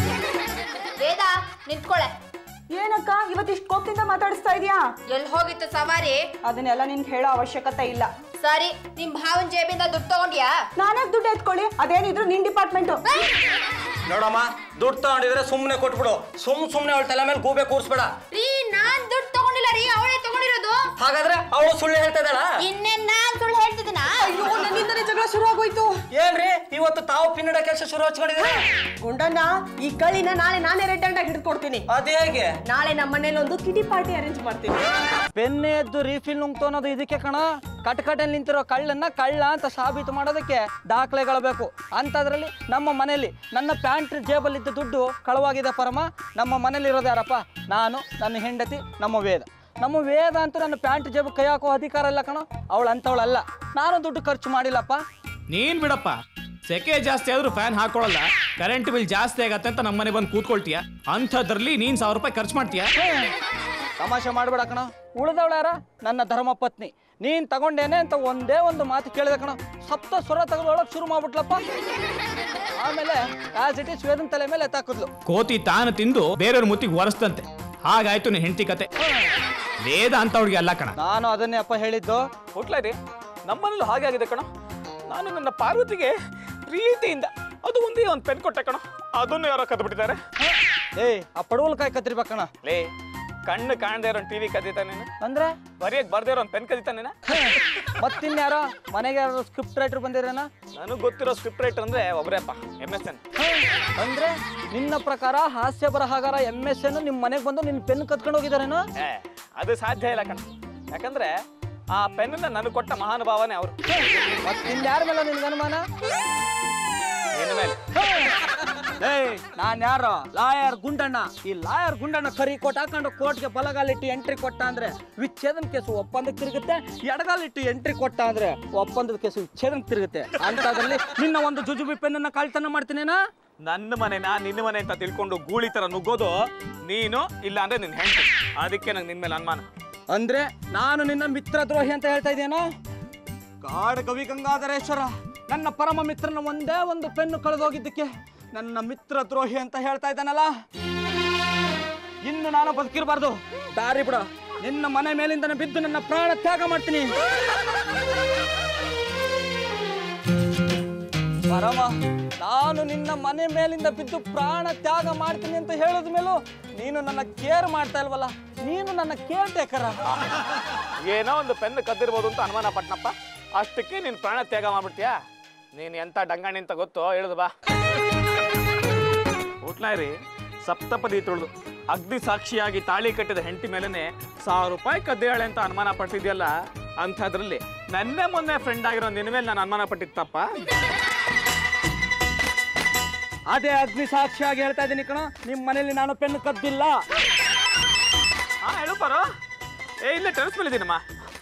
ವೇದ ನಿಂತ್ಕೊಳೆ ಏನಕ್ಕ ಇವತ್ತಿಷ್ಟು ಕೋಪದಿಂದ ಮಾತಾಡಿಸ್ತಾ ಇದೀಯಾ ಎಲ್ಲಿ ಹೋಗಿತ್ತು ಸವಾರಿ ಅದನ್ನೆಲ್ಲ ನಿನ್ಗೆ ಹೇಳೋ ಅವಶ್ಯಕತೆ ಇಲ್ಲ ಸರಿ ನಿಮ್ ಭಾವನ್ ಜೇಬಿಂದ ದುಡ್ಡು ತಗೊಂಡ್ಯಾ ನಾನೇ ದುಡ್ಡು ಎತ್ಕೊಳ್ಳಿ ಅದೇನಿದ್ರು ನಿನ್ ಡಿಪಾರ್ಟ್ಮೆಂಟು ನೋಡಮ್ಮ ದುಡ್ಡು ತಗೊಂಡಿದ್ರೆ ಸುಮ್ಮನೆ ಕೊಟ್ಬಿಡು ಸುಮ್ ಸುಮ್ಮನೆ ಅವಳ ತಲೆ ಮೇಲೆ ಗೂಬೆ ಕೂರಿಸ್ಬೇಡ ರೀ ನಾನ್ ದುಡ್ಡು ತಗೊಂಡಿಲ್ಲ ರೀ ಅವಳೇ ತಗೊಂಡಿರೋದು ಹಾಗಾದ್ರೆ ಅವಳು ಸುಳ್ಳು ಹೇಳ್ತಾ ಇದ್ದಾಳ ಇನ್ನೇನ್ ನಾನ್ ಸುಳ್ಳು ಹೇಳ್ತಿದ್ದೀನಾ ಅಯ್ಯೋ ನನ್ನಿಂದನೇ ಜಗಳ ಶುರು ಆಗೋಯ್ತು ಏನ್ರಿ ಇವತ್ತು ತಾವು ಪಿನ್ನಡ ಕೆಲಸ ಶುರು ಹಚ್ಕೊಂಡಿದ್ದೀರಾ ಗುಂಡಣ್ಣ ಈ ಕಳಿನ ನಾಳೆ ನಾನೇ ರೆಡ್ ಹ್ಯಾಂಡ್ ಆಗಿ ಹಿಡ್ಕೊಡ್ತೀನಿ ಅದೇ ಹೇಗೆ ನಾಳೆ ನಮ್ಮ ಮನೇಲಿ ಒಂದು ಕಿಟಿ ಪಾರ್ಟಿ ಅರೇಂಜ್ ಮಾಡ್ತೀನಿ ಪೆನ್ನೆ ಎದ್ದು ರೀಫಿಲ್ ನುಂಗ್ತು ಅನ್ನೋದು ಇದಕ್ಕೆ ಕಣ ಕಟ್ಕಟಲ್ಲಿ ನಿಂತಿರೋ ಕಳ್ಳನ್ನ ಕಳ್ಳ ಅಂತ ಸಾಬೀತು ಮಾಡೋದಕ್ಕೆ ದಾಖಲೆಗಳು ಬೇಕು ಅಂಥದ್ರಲ್ಲಿ ನಮ್ಮ ಮನೆಯಲ್ಲಿ ನನ್ನ ಪ್ಯಾಂಟ್ ಜೇಬಲ್ಲಿದ್ದ ದುಡ್ಡು ಕಳವಾಗಿದೆ ಪರಮ ನಮ್ಮ ಮನೇಲಿ ಇರೋದು ಯಾರಪ್ಪ ನಾನು ನನ್ನ ಹೆಂಡತಿ ನಮ್ಮ ವೇದ ನಮ್ಮ ವೇದ ಅಂತೂ ನನ್ನ ಪ್ಯಾಂಟ್ ಜೇಬು ಕೈ ಹಾಕೋ ಅಧಿಕಾರ ಇಲ್ಲ ಕಣ ಅವಳು ಅಂಥವಳಲ್ಲ ನಾನು ದುಡ್ಡು ಖರ್ಚು ಮಾಡಿಲ್ಲಪ್ಪ ನೀನ್ ಬಿಡಪ್ಪ ಸೆಕೆ ಜಾಸ್ತಿ ಆದ್ರೂ ಫ್ಯಾನ್ ಹಾಕೊಳ್ಳಲ್ಲ ಕರೆಂಟ್ ಬಿಲ್ ಜಾಸ್ತಿ ಆಗತ್ತೆ ಅಂತ ನಮ್ಮನೆ ಬಂದು ಕೂತ್ಕೊಳ್ತೀಯ ಅಂಥದ್ರಲ್ಲಿ ನೀನ್ ಸಾವಿರ ರೂಪಾಯಿ ಖರ್ಚು ಮಾಡ್ತೀಯ ತಮಾಷೆ ಮಾಡಬೇಡ ಕಣ ಉಳಿದವಳು ಯಾರ ನನ್ನ ಧರ್ಮಪತ್ನಿ ನೀನ್ ತಗೊಂಡೇನೆ ಅಂತ ಒಂದೇ ಒಂದು ಮಾತು ಕೇಳಿದೆ ಕಣ ಸಪ್ತ ಸ್ವರ ತೆಗೆದೊಳಗೆ ಶುರು ಮಾಡ್ಬಿಟ್ಲಪ್ಪ ಆಮೇಲೆ ಆಸ್ ಇಟ್ ಇಸ್ ವೇದನ್ ತಲೆ ಮೇಲೆ ಎತ್ತಾಕಿದ್ಲು ಕೋತಿ ತಾನು ತಿಂದು ಬೇರೆಯವ್ರ ಮುತ್ತಿಗೆ ಒರೆಸ್ತಂತೆ ಹಾಗಾಯ್ತು ನಿನ್ ಹೆಂಡತಿ ಕತೆ ವೇದ ಅಂತವ್ಳಿಗೆ ಅಲ್ಲ ಕಣ ನಾನು ಅದನ್ನೇ ಅಪ್ಪ ಹೇಳಿದ್ದು ಹುಟ್ಲಾರಿ ನಮ್ಮನೇಲೂ ಹಾಗೆ ಆಗಿದೆ ಕಣ ನಾನು ನನ್ನ ಪಾರ್ವತಿಗೆ ಪ್ರೀತಿಯಿಂದ ಅದು ಒಂದೇ ಒಂದು ಪೆನ್ ಕೊಟ್ಟೆ ಕಣ ಅದನ್ನು ಯಾರೋ ಕದ್ಬಿಟ್ಟಿದ್ದಾರೆ ಏಯ್ ಆ ಪಡವಲ್ಕಾಯಿ ಕತ್ತಿರ್ಬೇಕಣ ಲೇ ಕಣ್ಣು ಕಾಣದೇ ಇರೋ ಟಿವಿ ಕದೀತಾನೆ ಅಂದ್ರೆ ಬರೆಯಕ್ ಬರ್ದೇ ಇರೋ ಒಂದು ಪೆನ್ ಕದೀತಾನೇನ ಮತ್ತಿನ್ಯಾರೋ ಮನೆಗೆ ಯಾರು ಸ್ಕ್ರಿಪ್ಟ್ ರೈಟರ್ ಬಂದಿರೇನ ನನಗೆ ಗೊತ್ತಿರೋ ಸ್ಕ್ರಿಪ್ಟ್ ರೈಟರ್ ಅಂದ್ರೆ ಒಬ್ರೇಪ್ಪ ಎಮ್ ಎಸ್ ಎನ್ ಅಂದ್ರೆ ನಿನ್ನ ಪ್ರಕಾರ ಹಾಸ್ಯ ಬರಹಾಗಾರ ಎಮ್ ಎಸ್ ಎನ್ ನಿಮ್ಮ ಮನೆಗೆ ಬಂದು ನಿನ್ನ ಪೆನ್ ಕತ್ಕೊಂಡು ಹೋಗಿದಾರೇನೋ ಏ ಅದು ಸಾಧ್ಯ ಇಲ್ಲ ಕಣ ಯಾಕಂದ್ರೆ ಆ ಪೆನ್ನ ನನಗೆ ಕೊಟ್ಟ ಮಹಾನುಭಾವನೆ ಅವರು ಮತ್ತಿನ್ಯಾರ ಮೇಲೆ ನಿನ್ಗೆ ಅನುಮಾನ ನಿನ್ನ ಮೇಲೆ ಏಯ್ ನಾನ್ ಯಾರು ಲಾಯರ್ ಗುಂಡಣ್ಣ ಈ ಲಾಯರ್ ಗುಂಡಣ್ಣ ಕರಿ ಕೊಟ್ಟು ಹಾಕೊಂಡು ಕೋರ್ಟ್ಗೆ ಬಲಗಾಲಿಟ್ಟು ಎಂಟ್ರಿ ಕೊಟ್ಟ ಅಂದ್ರೆ ವಿಚ್ಛೇದನ ಕೇಸು ಒಪ್ಪಂದಕ್ಕೆ ತಿರುಗುತ್ತೆ ಎಡಗಾಲಿಟ್ಟು ಎಂಟ್ರಿ ಕೊಟ್ಟ ಅಂದ್ರೆ ಒಪ್ಪಂದದ ಕೇಸು ವಿಚ್ಛೇದನಕ್ಕೆ ತಿರುಗುತ್ತೆ ಅಂತದ್ರಲ್ಲಿ ನಿನ್ನ ಒಂದು ಜುಜುಬಿ ಪೆನ್ನ ಕಳ್ತನ ಮಾಡ್ತೀನೇನಾ ನನ್ನ ಮನೆನ ನಿನ್ನ ಮನೆ ಅಂತ ತಿಳ್ಕೊಂಡು ಗೂಳಿ ತರ ನುಗ್ಗೋದು ನೀನು ಇಲ್ಲ ಅಂದ್ರೆ ನಿನ್ ಹೆಂಡತಿ ಅದಕ್ಕೆ ನಂಗೆ ನಿನ್ ಮೇಲೆ ಅನುಮಾನ ಅಂದ್ರೆ ನಾನು ನಿನ್ನ ಮಿತ್ರ ದ್ರೋಹಿ ಅಂತ ಹೇಳ್ತಾ ಇದ್ದೇನೋ ಕಾಡ ಕವಿ ಗಂಗಾಧರೇಶ್ವರ ನನ್ನ ಪರಮ ಮಿತ್ರನ ಒಂದೇ ಒಂದು ಪೆನ್ನು ಕಳೆದೋಗಿದ್ದಕ್ಕೆ ನನ್ನ ಮಿತ್ರ ದ್ರೋಹಿ ಅಂತ ಹೇಳ್ತಾ ಇದ್ದಾನಲ್ಲ ಇನ್ನು ನಾನು ಬದುಕಿರಬಾರ್ದು ದಾರಿ ಬಿಡ ನಿನ್ನ ಮನೆ ಮೇಲಿಂದನೇ ಬಿದ್ದು ನನ್ನ ಪ್ರಾಣ ತ್ಯಾಗ ಮಾಡ್ತೀನಿ ಪರಮ ನಾನು ನಿನ್ನ ಮನೆ ಮೇಲಿಂದ ಬಿದ್ದು ಪ್ರಾಣ ತ್ಯಾಗ ಮಾಡ್ತೀನಿ ಅಂತ ಹೇಳಿದ ಮೇಲೂ ನೀನು ನನ್ನ ಕೇರ್ ಮಾಡ್ತಾ ಇಲ್ವಲ್ಲ ನೀನು ನನ್ನ ಕೇರ್ ಟೇಕರ ಏನೋ ಒಂದು ಪೆನ್ ಕದ್ದಿರ್ಬೋದು ಅಂತ ಅನುಮಾನ ಪಟ್ನಪ್ಪ ಅಷ್ಟಕ್ಕೆ ನೀನ್ ಪ್ರಾಣ ತ್ಯಾಗ ಮಾಡ್ಬಿಡ್ತೀಯಾ ನೀನ್ ಎಂತ ಡಂಗಾಣಿ ಅಂತ ಗೊತ್ತೋ ಹೇಳುದು ಬಾ ಊಟ್ಲಾರಿ ಸಪ್ತಪದಿ ತುಳಿದು ಅಗ್ನಿ ಸಾಕ್ಷಿಯಾಗಿ ತಾಳಿ ಕಟ್ಟಿದ ಹೆಂಡತಿ ಮೇಲೆನೆ ಸಾವಿರ ರೂಪಾಯಿ ಕದ್ದೇಳೆ ಅಂತ ಅನುಮಾನ ಪಡ್ತಿದ್ಯಲ್ಲ ಅಂಥದ್ರಲ್ಲಿ ನನ್ನೇ ಮೊನ್ನೆ ಫ್ರೆಂಡ್ ಆಗಿರೋ ನಿನ್ನ ಮೇಲೆ ನಾನು ಅನುಮಾನ ಪಟ್ಟಿತ್ತಪ್ಪ ಅದೇ ಅಗ್ನಿ ಸಾಕ್ಷಿಯಾಗಿ ಹೇಳ್ತಾ ಇದ್ದೀನಿ ಕಣ ನಿಮ್ಮ ಮನೇಲಿ ನಾನು ಪೆನ್ನು ಕದ್ದಿಲ್ಲ ಹಾ ಹೇಳು ಪರೋ ಏ ಇಲ್ಲೇ ಟೆರೆಸ್ ಮೇಲೆ ಇದೀನಮ್ಮ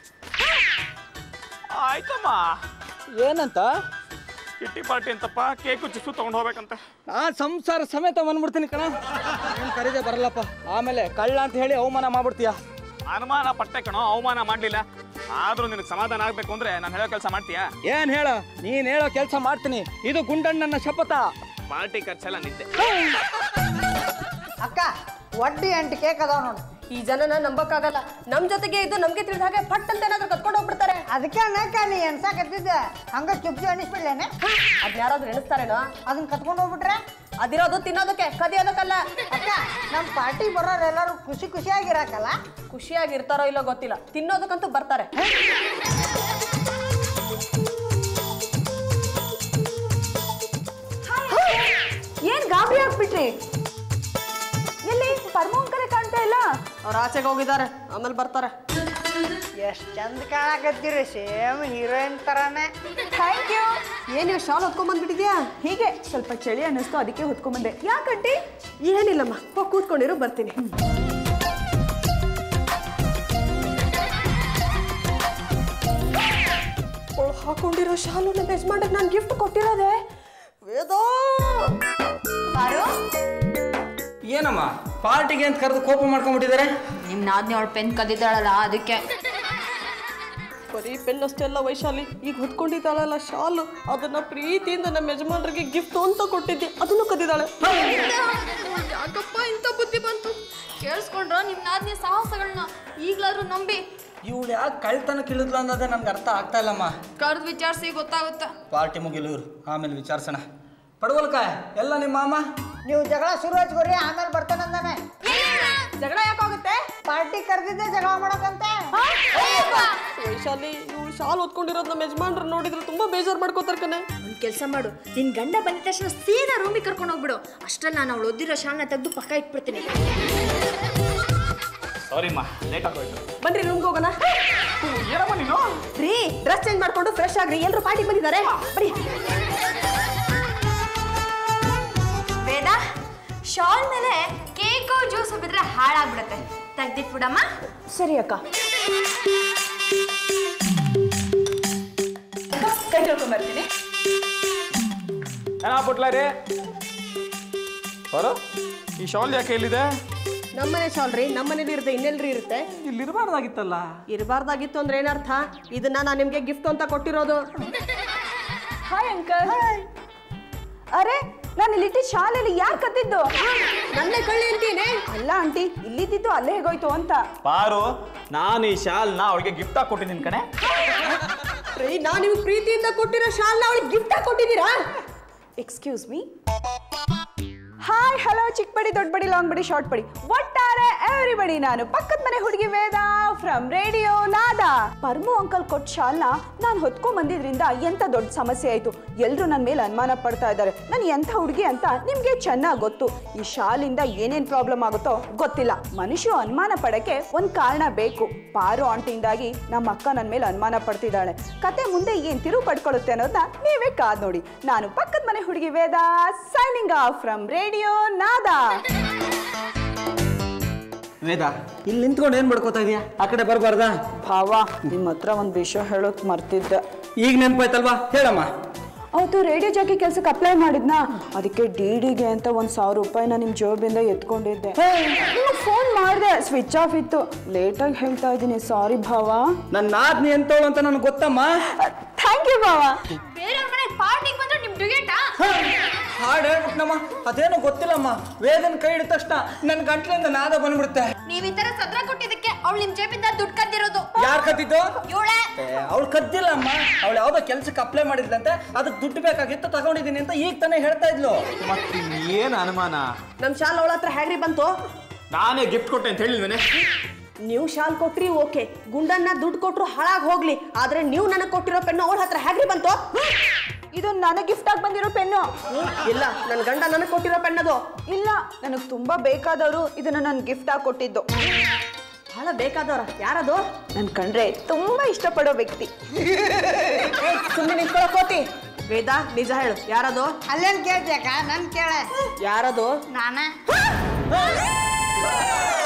ಆಯ್ತಮ್ಮ ಏನಂತ ಕಿಟ್ಟಿ ಪಾರ್ಟಿ ಅಂತಪ್ಪ ಕೇಕು ಚಿಪ್ಸು ತಗೊಂಡು ಹೋಗ್ಬೇಕಂತೆ ನಾ ಸಂಸಾರ ಸಮೇತ ಬಂದ್ಬಿಡ್ತೀನಿ ಕಣ ನೀನು ಕರೀದೆ ಬರಲ್ಲಪ್ಪ ಆಮೇಲೆ ಕಳ್ಳ ಅಂತ ಹೇಳಿ ಅವಮಾನ ಮಾಡ್ಬಿಡ್ತೀಯ ಅನುಮಾನ ಪಟ್ಟೆ ಕಣೋ ಅವಮಾನ ಮಾಡ್ಲಿಲ್ಲ ಆದ್ರೂ ನಿನಗೆ ಸಮಾಧಾನ ಆಗ್ಬೇಕು ಅಂದ್ರೆ ನಾನು ಹೇಳೋ ಕೆಲಸ ಮಾಡ್ತೀಯಾ ಏನ್ ಹೇಳ ನೀನ್ ಹೇಳೋ ಕೆಲಸ ಮಾಡ್ತೀನಿ ಇದು ಗುಂಡಣ್ಣನ ಶಪಥ ಪಾರ್ಟಿ ಖರ್ಚೆಲ್ಲ ನಿದ್ದೆ ಅಕ್ಕ ಒಡ್ಡಿ ಎಂಟು ಕೇಕ್ ಅದಾವ ನೋಡು ಈ ಜನನ ನಂಬಕ್ಕಾಗಲ್ಲ ನಮ್ ಜೊತೆಗೆ ಇದ್ದು ನಮ್ಗೆ ತಿಳಿದ ಹಾಗೆ ಪಟ್ ಅಂತ ಏನಾದ್ರು ಕತ್ಕೊಂಡು ಹೋಗ್ಬಿಡ್ತಾರೆ ಅದಕ್ಕೆ ಅಣ್ಣಕ್ಕ ನೀ ಎಣ್ಸಾಕತ್ತಿದ್ದೆ ಹಂಗ ಚುಪ್ಸಿ ಅನಿಸ್ಬಿಡ್ಲೇನೆ ಅದ್ ಯಾರಾದ್ರೂ ಎಣಿಸ್ತಾರೇನೋ ಅದನ್ನ ಕತ್ಕೊಂಡು ಹೋಗ್ಬಿಟ್ರೆ ಅದಿರೋದು ತಿನ್ನೋದಕ್ಕೆ ಕದಿಯೋದಕ್ಕಲ್ಲ ಅಕ್ಕ ನಮ್ಮ ಪಾರ್ಟಿ ಬರೋರು ಎಲ್ಲರೂ ಖುಷಿ ಖುಷಿಯಾಗಿರಾಕಲ್ಲ ಖುಷಿಯಾಗಿರ್ತಾರೋ ಇಲ್ಲೋ ಗೊತ್ತಿಲ್ಲ ತಿನ್ನೋದಕ್ಕಂತೂ ಬರ್ತಾರೆ ಏನ್ ಗಾಬರಿ ಆಗ್ಬಿಟ್ರಿ ಎಲ್ಲಿ ಪರಮೋಂಕರೇ ಕಾಣ್ತಾ ಇಲ್ಲ ಅವ್ರ ಆಚೆಗೆ ಹೋಗಿದ್ದಾರೆ ಆಮೇಲೆ ಬರ್ತಾರೆ ಎಷ್ಟು ಚಂದ ಕಾಣಕತ್ತೀರಿ ಸೇಮ್ ಹೀರೋಯಿನ್ ತರಾನೇ ಥ್ಯಾಂಕ್ ಯು ಏನ್ ಶಾಲ್ ಹೊತ್ಕೊಂಡ್ ಬಂದ್ಬಿಟ್ಟಿದ್ಯಾ ಹೀಗೆ ಸ್ವಲ್ಪ ಚಳಿ ಅನ್ನಿಸ್ತು ಅದಕ್ಕೆ ಹೊತ್ಕೊಂಬಂದೆ ಯಾಕಂಟಿ ಏನಿಲ್ಲಮ್ಮ ಹೋಗಿ ಕೂತ್ಕೊಂಡಿರು ಬರ್ತೀನಿ ಅವ್ಳು ಹಾಕೊಂಡಿರೋ ಶಾಲುನ ಯಜಮಾನ್ರಿಗೆ ನಾನು ಗಿಫ್ಟ್ ಕೊಟ್ಟಿರೋದೆ ವೇದೋ ಬಾರು ಏನಮ್ಮ ಪಾರ್ಟಿಗೆ ಅಂತ ಕರೆದು ಕೋಪ ಮಾಡ್ಕೊಂಡ್ಬಿಟ್ಟಿದ್ದಾರೆ ನಿಮ್ ನಾದ್ನಿ ಅವಳು ಪೆನ್ ಕದ್ದಿದ್ದಾಳಲ್ಲ ಅದಕ್ಕೆ ಬರೀ ಪೆನ್ ಅಷ್ಟೇ ಅಲ್ಲ ವೈಶಾಲಿ ಈಗ ಹೊತ್ಕೊಂಡಿದ್ದಾಳಲ್ಲ ಶಾಲು ಅದನ್ನ ಪ್ರೀತಿಯಿಂದ ನಮ್ಮ ಯಜಮಾನ್ರಿಗೆ ಗಿಫ್ಟ್ ಅಂತ ಕೊಟ್ಟಿದ್ದೆ ಅದನ್ನು ಕದ್ದಿದ್ದಾಳೆ ಯಾಕಪ್ಪ ಇಂಥ ಬುದ್ಧಿ ಬಂತು ಕೇಳಿಸ್ಕೊಂಡ್ರ ನಿಮ್ ನಾದ್ನಿ ಸಾಹಸಗಳನ್ನ ಈಗ್ಲಾದ್ರೂ ನಂಬಿ ಇವಳು ಯಾಕೆ ಕಳ್ತನ ಕಿಳಿದ್ಲು ಅನ್ನೋದೇ ನನ್ಗೆ ಅರ್ಥ ಆಗ್ತಾ ಇಲ್ಲಮ್ಮ ಕರ್ದು ವಿಚಾರಿಸಿ ಗೊತ್ತಾಗುತ್ತೆ ಪಾರ್ಟಿ ಮುಗಿಲು ಇವ್ರು ಆಮೇಲೆ ವಿಚಾರಿಸೋಣ ಪಡವಲ್ಕಾಯ್ ಎಲ್ಲ ನಿಮ್ಮ ಮಾಮ ನೀವು ಜಗಳ ಶುರು ಹಚ್ಕೊರಿ ಆಮೇಲೆ ಬರ್ತಾನಂದಾನೆ ಜಗಳ ಯಾಕಾಗುತ್ತೆ ಪಾರ್ಟಿ ಕರೆದಿದ್ದೆ ಜಗಳ ಮಾಡಕಂತೆ ವೈಶಾಲಿ ಇವಳು ಶಾಲ್ ಹೊತ್ಕೊಂಡಿರೋದು ನಮ್ಮ ಯಜಮಾನ್ರು ನೋಡಿದ್ರೆ ತುಂಬಾ ಬೇಜಾರು ಮಾಡ್ಕೋತಾರೆ ಕಣೆ ಒಂದ್ ಕೆಲಸ ಮಾಡು ನಿನ್ ಗಂಡ ಬಂದ ತಕ್ಷಣ ಸೀದಾ ರೂಮಿಗೆ ಕರ್ಕೊಂಡು ಹೋಗ್ಬಿಡು ಅಷ್ಟ್ರಲ್ಲಿ ನಾನು ಅವಳು ಓದಿರೋ ಶಾಲ್ನ ತೆಗೆದು ಪಕ್ಕ ಇಟ್ಬಿಡ್ತೀನಿ ಸಾರಿಮ್ಮ ಲೇಟ್ ಆಗೋಯ್ತು ಬನ್ರಿ ರೂಮ್ಗೆ ಹೋಗೋಣ ಏನಮ್ಮ ನೀನು ರೀ ಡ್ರೆಸ್ ಚೇಂಜ್ ಮಾಡ್ಕೊಂಡು ಫ್ರೆಶ್ ಆಗ್ರಿ ಎಲ್ರು ಪಾರ್ಟಿ ಬಂದಿದ್ದಾರೆ ಬರೀ ವೇದ ಶಾಲ್ ಮೇಲೆ ಕೇಕು ಜ್ಯೂಸ್ ಬಿದ್ರೆ ಹಾಳಾಗ್ಬಿಡತ್ತೆ ತೆಗ್ದಿಟ್ಬಿಡಮ್ಮ ಸರಿ ಅಕ್ಕ ಕೈ ತೊಳ್ಕೊಂಬರ್ತೀನಿ ಏನ ಪುಟ್ಲಾರಿ ಬರೋ ಈ ಶಾಲ್ ಯಾಕೆ ಇಲ್ಲಿದೆ ನಮ್ಮನೆ ಶಾಲ್ ರೀ ನಮ್ಮನೇಲಿ ಇರುತ್ತೆ ಇನ್ನೆಲ್ರಿ ಇರುತ್ತೆ ಇಲ್ಲಿ ಇರಬಾರ್ದಾಗಿತ್ತಲ್ಲ ಇರಬಾರ್ದಾಗಿತ್ತು ಅಂದ್ರೆ ಏನರ್ಥ ಇದನ್ನ ನಾನು ನಿಮ್ಗೆ ಗಿಫ್ಟ್ ಅಂತ ಕೊಟ್ಟಿರೋದು ಹಾಯ್ ಅಂಕಲ್ ಅರೆ ನಾನು ಇಲ್ಲಿಟ್ಟಿದ್ದ ಶಾಲೆಯಲ್ಲಿ ಯಾರು ಕದ್ದಿದ್ದು ನನ್ನೇ ಕಳ್ಳಿ ಅಂತೀನಿ ಅಲ್ಲ ಆಂಟಿ ಇಲ್ಲಿದ್ದಿದ್ದು ಅಲ್ಲೇ ಹೇಗೋಯ್ತು ಅಂತ ಪಾರು ನಾನು ಈ ಶಾಲ್ನ ಅವಳಿಗೆ ಗಿಫ್ಟ್ ಆಗಿ ಕೊಟ್ಟಿದ್ದೀನಿ ಕಣೆ ರೀ ನಾನು ನಿಮ್ಗೆ ಪ್ರೀತಿಯಿಂದ ಕೊಟ್ಟಿರೋ ಶಾಲ್ನ ಅವಳಿಗೆ ಗಿಫ್ಟ್ ಆಗಿ ಕೊಟ್ಟಿದ್ದೀರಾ ಎಕ್ಸ್ಕ್ಯೂಸ್ ಮೀ ಹಾಯ್ ಹಲೋ ಚಿಕ್ಕ ಬಡಿ ದೊಡ್ಡ ಬಡಿ ಲಾಂಗ್ ಬಡಿ ಶಾರ್ಟ್ ಬಡಿ ಒಟ್ಟಾರೆ ಎವ್ರಿಬಡಿ ನಾನು ಪಕ್ಕದ ಮನೆ ಹುಡುಗಿ ವೇದ ಫ್ರಮ್ ರೇಡಿಯೋ ನಾದ ಪರ್ಮು ಅಂಕಲ್ ಕೊಟ್ಟ ಶಾಲ್ನ ನಾನು ಹೊತ್ಕೊಂಡ್ ಬಂದಿದ್ರಿಂದ ಎಂತ ದೊಡ್ಡ ಸಮಸ್ಯೆ ಆಯ್ತು ಎಲ್ಲರೂ ನನ್ನ ಮೇಲೆ ಅನುಮಾನ ಪಡ್ತಾ ಇದ್ದಾರೆ ನಾನು ಎಂಥ ಹುಡುಗಿ ಅಂತ ನಿಮ್ಗೆ ಚೆನ್ನಾಗಿ ಗೊತ್ತು ಈ ಶಾಲಿಂದ ಏನೇನ್ ಪ್ರಾಬ್ಲಮ್ ಆಗುತ್ತೋ ಗೊತ್ತಿಲ್ಲ ಮನುಷ್ಯ ಅನುಮಾನ ಪಡಕ್ಕೆ ಒಂದ್ ಕಾರಣ ಬೇಕು ಪಾರು ಆಂಟಿಯಿಂದಾಗಿ ನಮ್ಮ ಅಕ್ಕ ನನ್ನ ಮೇಲೆ ಅನುಮಾನ ಪಡ್ತಿದ್ದಾಳೆ ಕತೆ ಮುಂದೆ ಏನ್ ತಿರುವು ಪಡ್ಕೊಳ್ಳುತ್ತೆ ಅನ್ನೋದನ್ನ ನೀವೇ ಕಾದ್ ನೋಡಿ ನಾನು ಪಕ್ಕದ ಮನೆ ಹುಡುಗಿ Veda signing off from radio Nada Veda ಇಲ್ಲಿ ನಿಂತ್ಕೊಂಡು ಏನು ಬಡ್ಕೋತಾ ಇದೀಯಾ ಆ ಕಡೆ ಬರಬಾರ್ದಾ ಭಾವ ನಿಮ್ಮ ಹತ್ರ ಒಂದು ವಿಷಯ ಹೇಳೋಕ್ ಮರ್ತಿದ್ದೆ ಈಗ ನೆನಪಾಯ್ತಲ್ವಾ ಹೇಳಮ್ಮ ಅವತ್ತು ರೇಡಿಯೋ ಜಾಕಿ ಕೆಲ್ಸಕ್ಕೆ ಅಪ್ಲೈ ಮಾಡಿದ್ನಾ ಅದಕ್ಕೆ ಡಿ ಡಿಗೆ ಅಂತ ಒಂದು ಸಾವಿರ ರೂಪಾಯಿನ ನಿಮ್ಮ ಜೋಬಿಂದ ಎತ್ಕೊಂಡಿದ್ದೆ ಫೋನ್ ಮಾಡಿದೆ ಸ್ವಿಚ್ ಆಫ್ ಇತ್ತು ಲೇಟಾಗಿ ಹೇಳ್ತಾ ಇದ್ದೀನಿ ಸಾರಿ ಭಾವ ನನ್ನ ನಾದ್ನಿ ಎಂತವಳು ಅಂತ ನನಗೆ ಗೊತ್ತಮ್ಮ ಥ್ಯಾಂಕ್ ಯು ಭಾವ ಬೇರೆಯವ್ರ ಮನೆಗೆ ಪಾರ್ಟಿಗೆ ಬಂದ್ರೆ ನಿಮ್ ಡುಗೇಟಾ ಹಾಡು ಹೇಳ್ಬಿಟ್ನಮ್ಮ ಅದೇನು ಗೊತ್ತಿಲ್ಲಮ್ಮ ವೇದನ್ ಕೈ ಹಿಡಿದ ತಕ್ಷಣ ನನ್ನ ಗಂಟ್ಲಿಂದ ನಾದ ಬಂದ್ಬಿಡುತ್ತೆ ನೀವ್ ಈ ತರ ಸದ್ರ ಕೊಟ್ಟಿದ್ದಕ್ಕೆ ಅವಳು ನಿಮ್ ಜೇಬಿಂದ ದುಡ್ಡು ಕದ್ದಿರೋದು ಯಾರು ಕತ್ತಿದ್ದು ಇವಳೆ ಅವಳು ಕದ್ದಿಲ್ಲಮ್ಮ ಅವಳು ಯಾವ್ದೋ ಕೆಲ್ಸಕ್ಕೆ ಅಪ್ಲೈ ಮಾಡಿದ್ಲಂತೆ ಅದಕ್ಕೆ ದುಡ್ಡು ಬೇಕಾಗಿತ್ತು ತಗೊಂಡಿದ್ದೀನಿ ಅಂತ ಈಗ ತಾನೇ ಹೇಳ್ತಾ ಇದ್ಲು ಮತ್ತೆ ಏನು ಅನುಮಾನ ನಮ್ ಶಾಲ್ ಅವಳ ಹತ್ರ ಹೇಗ್ರಿ ಬಂತು ನಾನೇ ಗಿಫ್ಟ್ ಕೊಟ್ಟೆ ಅಂತ ಹೇಳಿಲ್ವೇನೆ ನೀವು ಶಾಲ್ ಕೊಟ್ರಿ ಓಕೆ ಗುಂಡನ್ನ ದುಡ್ಡು ಕೊಟ್ರು ಹಾಳಾಗ್ ಹೋಗ್ಲಿ ಆದ್ರೆ ನೀವು ನನಗೆ ಕೊಟ್ಟಿರೋ ಪೆನ್ನು ಅವಳ ಹತ್ರ ಹೇಗ್ರಿ ಬಂತು ಇದು ನನಗೆ ಗಿಫ್ಟ್ ಆಗಿ ಬಂದಿರೋ ಪೆನ್ನು ಇಲ್ಲ ನನ್ನ ಗಂಡ ನನಗೆ ಕೊಟ್ಟಿರೋ ಪೆನ್ನದು ಇಲ್ಲ ನನಗೆ ತುಂಬಾ ಬೇಕಾದವರು ಇದನ್ನ ನನ್ ಗಿಫ್ಟ್ ಆಗಿ ಕೊಟ್ಟಿದ್ದು ಬಹಳ ಬೇಕಾದವ್ರ ಯಾರದು ನನ್ ಕಂಡ್ರೆ ತುಂಬಾ ಇಷ್ಟಪಡೋ ವ್ಯಕ್ತಿ ಸುಮ್ಮನೆ ನಿಂತ್ಕೊಳಕೋತಿ ವೇದ ನಿಜ ಹೇಳು ಯಾರದು ಅಲ್ಲೇನ್ ಕೇಳ್ತಿಯಕ್ಕ ನನ್ ಕೇಳ ಯಾರದು ನಾನ